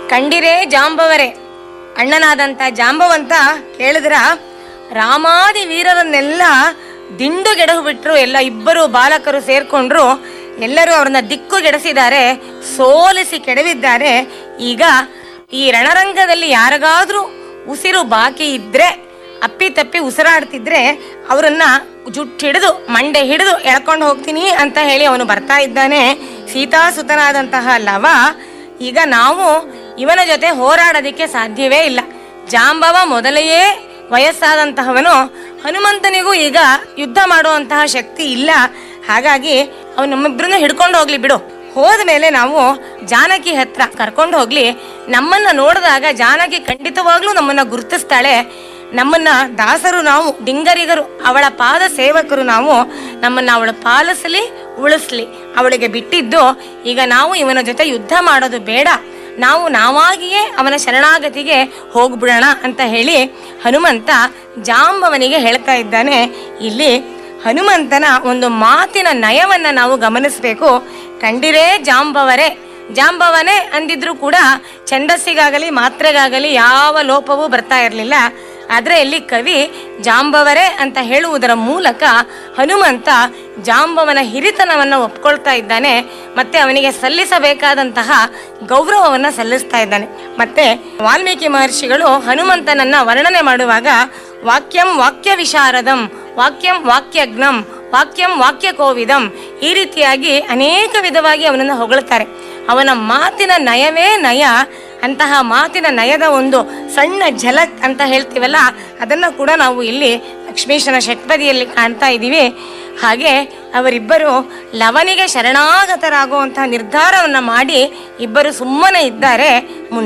ಕಂಡಿರೇ ಜಾಂಬವರೇ ಅಣ್ಣನಾದಂಥ ಜಾಂಬವಂತ ಕೇಳಿದ್ರ ರಾಮಾದಿ ವೀರರನ್ನೆಲ್ಲ ದಿಂಡುಗೆಡಹು ಬಿಟ್ರು ಎಲ್ಲ ಇಬ್ಬರು ಬಾಲಕರು ಸೇರ್ಕೊಂಡ್ರು ಎಲ್ಲರೂ ಅವ್ರನ್ನ ದಿಕ್ಕುಗೆಡಿಸಿದ್ದಾರೆ ಸೋಲಿಸಿ ಕೆಡವಿದ್ದಾರೆ ಈಗ ಈ ರಣರಂಗದಲ್ಲಿ ಯಾರಿಗಾದ್ರೂ ಉಸಿರು ಬಾಕಿ ಇದ್ರೆ ಅಪ್ಪಿ ತಪ್ಪಿ ಉಸಿರಾಡ್ತಿದ್ರೆ ಅವರನ್ನ ಜುಟ್ಟು ಹಿಡಿದು ಮಂಡೆ ಹಿಡಿದು ಎಳ್ಕೊಂಡು ಹೋಗ್ತೀನಿ ಅಂತ ಹೇಳಿ ಅವನು ಬರ್ತಾ ಇದ್ದಾನೆ ಸೀತಾಸುತನಾದಂತಹ ಲವ ಈಗ ನಾವು ಇವನ ಜೊತೆ ಹೋರಾಡೋದಕ್ಕೆ ಸಾಧ್ಯವೇ ಇಲ್ಲ ಜಾಂಬವ ಮೊದಲೆಯೇ ವಯಸ್ಸಾದಂತಹವನು ಹನುಮಂತನಿಗೂ ಈಗ ಯುದ್ಧ ಮಾಡುವಂತಹ ಶಕ್ತಿ ಇಲ್ಲ ಹಾಗಾಗಿ ಅವನು ನಮ್ಮಿಬ್ರನ್ನ ಹಿಡ್ಕೊಂಡು ಹೋಗ್ಲಿ ಬಿಡು ಹೋದ ಮೇಲೆ ನಾವು ಜಾನಕಿ ಹತ್ರ ಕರ್ಕೊಂಡು ಹೋಗ್ಲಿ ನಮ್ಮನ್ನ ನೋಡಿದಾಗ ಜಾನಕಿ ಖಂಡಿತವಾಗ್ಲೂ ನಮ್ಮನ್ನ ಗುರುತಿಸ್ತಾಳೆ ನಮ್ಮನ್ನ ದಾಸರು ನಾವು ಡಿಂಗರಿಗರು ಅವಳ ಪಾದ ಸೇವಕರು ನಾವು ನಮ್ಮನ್ನ ಅವಳು ಪಾಲಿಸಲಿ ಉಳಿಸ್ಲಿ ಅವಳಿಗೆ ಬಿಟ್ಟಿದ್ದು ಈಗ ನಾವು ಇವನ ಜೊತೆ ಯುದ್ಧ ಮಾಡೋದು ಬೇಡ ನಾವು ನಾವಾಗಿಯೇ ಅವನ ಶರಣಾಗತಿಗೆ ಹೋಗ್ಬಿಡೋಣ ಅಂತ ಹೇಳಿ ಹನುಮಂತ ಜಾಂಬವನಿಗೆ ಹೇಳ್ತಾ ಇದ್ದಾನೆ ಇಲ್ಲಿ ಹನುಮಂತನ ಒಂದು ಮಾತಿನ ನಯವನ್ನ ನಾವು ಗಮನಿಸಬೇಕು ಕಂಡಿರೇ ಜಾಂಬವರೇ ಜಾಂಬವನೇ ಅಂದಿದ್ರು ಕೂಡ ಛಂದಸ್ಸಿಗಾಗಲಿ ಮಾತ್ರೆಗಾಗಲಿ ಯಾವ ಲೋಪವೂ ಬರ್ತಾ ಇರಲಿಲ್ಲ ಆದ್ರೆ ಇಲ್ಲಿ ಕವಿ ಜಾಂಬವರೇ ಅಂತ ಹೇಳುವುದರ ಮೂಲಕ ಹನುಮಂತ ಜಾಂಬವನ ಹಿರಿತನವನ್ನ ಒಪ್ಕೊಳ್ತಾ ಇದ್ದಾನೆ ಮತ್ತೆ ಅವನಿಗೆ ಸಲ್ಲಿಸಬೇಕಾದಂತಹ ಗೌರವವನ್ನ ಸಲ್ಲಿಸ್ತಾ ಇದ್ದಾನೆ ಮತ್ತೆ ವಾಲ್ಮೀಕಿ ಮಹರ್ಷಿಗಳು ಹನುಮಂತನನ್ನ ವರ್ಣನೆ ಮಾಡುವಾಗ ವಾಕ್ಯಂ ವಾಕ್ಯ ವಿಶಾರದಂ ವಾಕ್ಯಂ ವಾಕ್ಯಜ್ಞಂ ವಾಕ್ಯಂ ವಾಕ್ಯ ಕೋವಿದಂ ಈ ರೀತಿಯಾಗಿ ಅನೇಕ ವಿಧವಾಗಿ ಅವನನ್ನು ಹೊಗಳ್ತಾರೆ ಅವನ ಮಾತಿನ ನಯವೇ ನಯ ಅಂತಹ ಮಾತಿನ ನಯದ ಒಂದು ಸಣ್ಣ ಝಲಕ್ ಅಂತ ಹೇಳ್ತೀವಲ್ಲ ಅದನ್ನ ಕೂಡ ನಾವು ಇಲ್ಲಿ ಲಕ್ಷ್ಮೀಶನ ಷಟ್ಪದಿಯಲ್ಲಿ ಕಾಣ್ತಾ ಇದ್ದೀವಿ ಹಾಗೆ ಅವರಿಬ್ಬರು ಲವನಿಗೆ ಶರಣಾಗತರಾಗುವಂತಹ ನಿರ್ಧಾರವನ್ನ ಮಾಡಿ ಇಬ್ಬರು ಸುಮ್ಮನೆ ಇದ್ದಾರೆ ಮುಂದೆ